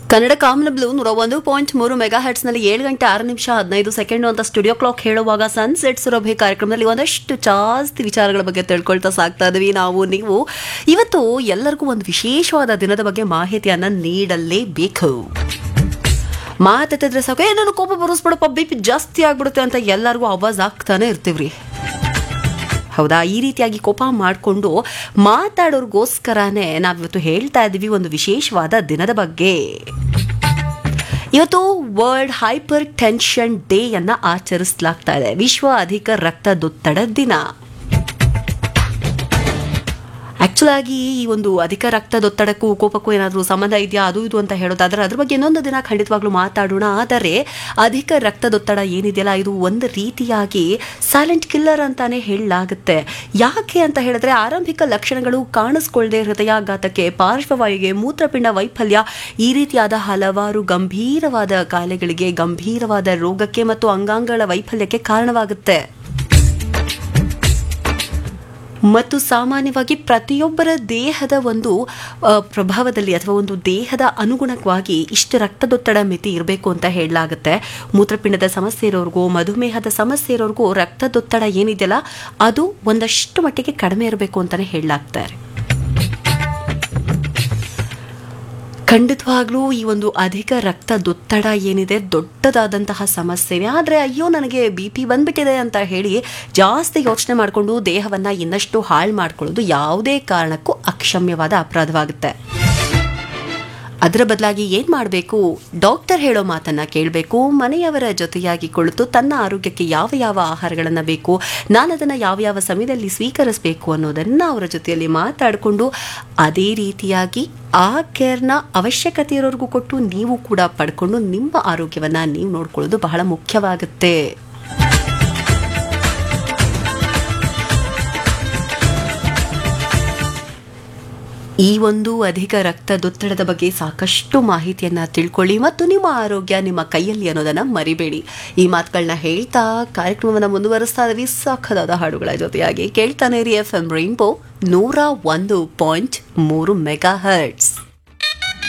ಕನ್ನಡ ಕಾಮನ ಬ್ಲೂ ನೂರ ಒಂದು ಪಾಯಿಂಟ್ ಮೂರು ಮೆಗಾ ನಲ್ಲಿ ಏಳು ಗಂಟೆ ಆರು ನಿಮಿಷ ಹದಿನೈದು ಸೆಕೆಂಡ್ ಅಂತ ಸ್ಟುಡಿಯೋ ಕ್ಲಾಕ್ ಹೇಳುವಾಗ ಸನ್ಸೆಟ್ ಸುರಭಿ ಕಾರ್ಯಕ್ರಮದಲ್ಲಿ ಒಂದಷ್ಟು ಜಾಸ್ತಿ ವಿಚಾರಗಳ ಬಗ್ಗೆ ತಿಳ್ಕೊಳ್ತಾ ಸಾಕ್ತಾ ಇದ್ವಿ ನಾವು ನೀವು ಇವತ್ತು ಎಲ್ಲರಿಗೂ ಒಂದು ವಿಶೇಷವಾದ ದಿನದ ಬಗ್ಗೆ ಮಾಹಿತಿಯನ್ನ ನೀಡಲೇಬೇಕು ಮಾತಾಡಿದ್ರೆ ಸಾಕು ಏನಾದ್ರು ಕೋಪ ಬರೋಸ್ಬಿಡಪ್ಪ ಬಿ ಪಿ ಜಾಸ್ತಿ ಆಗ್ಬಿಡುತ್ತೆ ಅಂತ ಎಲ್ಲರಿಗೂ ಆವಾಜ್ ಆಗ್ತಾನೆ ಇರ್ತೀವ್ರಿ ಹೌದಾ ಈ ರೀತಿಯಾಗಿ ಕೋಪ ಮಾಡಿಕೊಂಡು ಮಾತಾಡೋರ್ಗೋಸ್ಕರನೇ ನಾವಿವತ್ತು ಹೇಳ್ತಾ ಇದ್ದೀವಿ ಒಂದು ವಿಶೇಷವಾದ ದಿನದ ಬಗ್ಗೆ ಇವತ್ತು ವರ್ಲ್ಡ್ ಹೈಪರ್ ಟೆನ್ಷನ್ ಡೇ ಅನ್ನ ಆಚರಿಸಲಾಗ್ತಾ ಇದೆ ವಿಶ್ವ ಅಧಿಕ ರಕ್ತದೊತ್ತಡ ದಿನ ಆಕ್ಚುಲ್ ಆಗಿ ಈ ಒಂದು ಅಧಿಕ ರಕ್ತದೊತ್ತಡಕ್ಕೂ ಕೋಪಕ್ಕೂ ಏನಾದರೂ ಸಂಬಂಧ ಇದೆಯಾ ಅದು ಇದು ಅಂತ ಹೇಳೋದಾದ್ರೆ ಅದ್ರ ಬಗ್ಗೆ ಇನ್ನೊಂದು ದಿನ ಖಂಡಿತವಾಗ್ಲೂ ಮಾತಾಡೋಣ ಆದರೆ ಅಧಿಕ ರಕ್ತದೊತ್ತಡ ಏನಿದೆಯಲ್ಲ ಇದು ಒಂದು ರೀತಿಯಾಗಿ ಸೈಲೆಂಟ್ ಕಿಲ್ಲರ್ ಅಂತಾನೆ ಹೇಳಲಾಗುತ್ತೆ ಯಾಕೆ ಅಂತ ಹೇಳಿದ್ರೆ ಆರಂಭಿಕ ಲಕ್ಷಣಗಳು ಕಾಣಿಸ್ಕೊಳ್ಳದೆ ಹೃದಯಾಘಾತಕ್ಕೆ ಪಾರ್ಶ್ವವಾಯುಗೆ ಮೂತ್ರಪಿಂಡ ವೈಫಲ್ಯ ಈ ರೀತಿಯಾದ ಹಲವಾರು ಗಂಭೀರವಾದ ಕಾಯಿಲೆಗಳಿಗೆ ಗಂಭೀರವಾದ ರೋಗಕ್ಕೆ ಮತ್ತು ಅಂಗಾಂಗಗಳ ವೈಫಲ್ಯಕ್ಕೆ ಕಾರಣವಾಗುತ್ತೆ ಮತ್ತು ಸಾಮಾನ್ಯವಾಗಿ ಪ್ರತಿಯೊಬ್ಬರ ದೇಹದ ಒಂದು ಆ, ಪ್ರಭಾವದಲ್ಲಿ ಅಥವಾ ಒಂದು ದೇಹದ ಅನುಗುಣವಾಗಿ ಇಷ್ಟು ರಕ್ತದೊತ್ತಡ ಮಿತಿ ಇರಬೇಕು ಅಂತ ಹೇಳಲಾಗುತ್ತೆ ಮೂತ್ರಪಿಂಡದ ಸಮಸ್ಯೆ ಇರೋರ್ಗೂ ಮಧುಮೇಹದ ಸಮಸ್ಯೆ ಇರೋರ್ಗೂ ರಕ್ತದೊತ್ತಡ ಏನಿದೆಯಲ್ಲ ಅದು ಒಂದಷ್ಟು ಮಟ್ಟಿಗೆ ಕಡಿಮೆ ಇರಬೇಕು ಅಂತಾನೆ ಹೇಳಲಾಗ್ತಾರೆ ಖಂಡಿತವಾಗ್ಲೂ ಈ ಒಂದು ಅಧಿಕ ರಕ್ತದೊತ್ತಡ ಏನಿದೆ ದೊಡ್ಡದಾದಂತಹ ಸಮಸ್ಯೆ ಆದರೆ ಅಯ್ಯೋ ನನಗೆ ಬಿ ಪಿ ಬಂದ್ಬಿಟ್ಟಿದೆ ಅಂತ ಹೇಳಿ ಜಾಸ್ತಿ ಯೋಚನೆ ಮಾಡಿಕೊಂಡು ದೇಹವನ್ನ ಇನ್ನಷ್ಟು ಹಾಳು ಮಾಡ್ಕೊಳ್ಳೋದು ಯಾವುದೇ ಕಾರಣಕ್ಕೂ ಅಕ್ಷಮ್ಯವಾದ ಅಪರಾಧವಾಗುತ್ತೆ ಅದರ ಬದಲಾಗಿ ಏನ್ ಮಾಡಬೇಕು ಡಾಕ್ಟರ್ ಹೇಳೋ ಮಾತನ್ನ ಕೇಳಬೇಕು ಮನೆಯವರ ಜೊತೆಯಾಗಿ ಕುಳಿತು ತನ್ನ ಆರೋಗ್ಯಕ್ಕೆ ಯಾವ ಯಾವ ಆಹಾರಗಳನ್ನ ಬೇಕು ನಾನು ಅದನ್ನ ಯಾವ ಯಾವ ಸಮಯದಲ್ಲಿ ಸ್ವೀಕರಿಸಬೇಕು ಅನ್ನೋದನ್ನ ಅವರ ಜೊತೆಯಲ್ಲಿ ಮಾತಾಡಿಕೊಂಡು ಅದೇ ರೀತಿಯಾಗಿ ಆ ಕೇರ್ನ ಅವಶ್ಯಕತೆ ಇರೋರ್ಗೂ ಕೊಟ್ಟು ನೀವು ಕೂಡ ಪಡ್ಕೊಂಡು ನಿಮ್ಮ ಆರೋಗ್ಯವನ್ನ ನೀವು ನೋಡ್ಕೊಳ್ಳೋದು ಬಹಳ ಮುಖ್ಯವಾಗುತ್ತೆ ಈ ಒಂದು ಅಧಿಕ ರಕ್ತದೊತ್ತಡದ ಬಗ್ಗೆ ಸಾಕಷ್ಟು ಮಾಹಿತಿಯನ್ನ ತಿಳ್ಕೊಳ್ಳಿ ಮತ್ತು ನಿಮ್ಮ ಆರೋಗ್ಯ ನಿಮ್ಮ ಕೈಯಲ್ಲಿ ಅನ್ನೋದನ್ನ ಮರಿಬೇಡಿ ಈ ಮಾತುಗಳನ್ನ ಹೇಳ್ತಾ ಕಾರ್ಯಕ್ರಮವನ್ನ ಮುಂದುವರಿಸ್ತಾ ಇದ್ವಿ ಸಖದಾದ ಹಾಡುಗಳ ಜೊತೆಯಾಗಿ ಕೇಳ್ತಾನೆ ರೀ ಎಫ್ ಎಂ ರೈನ್ಬೋ ನೂರ ಒಂದು ಪಾಯಿಂಟ್ ಮೂರು ಮೆಗಾ ಹರ್ಟ್ಸ್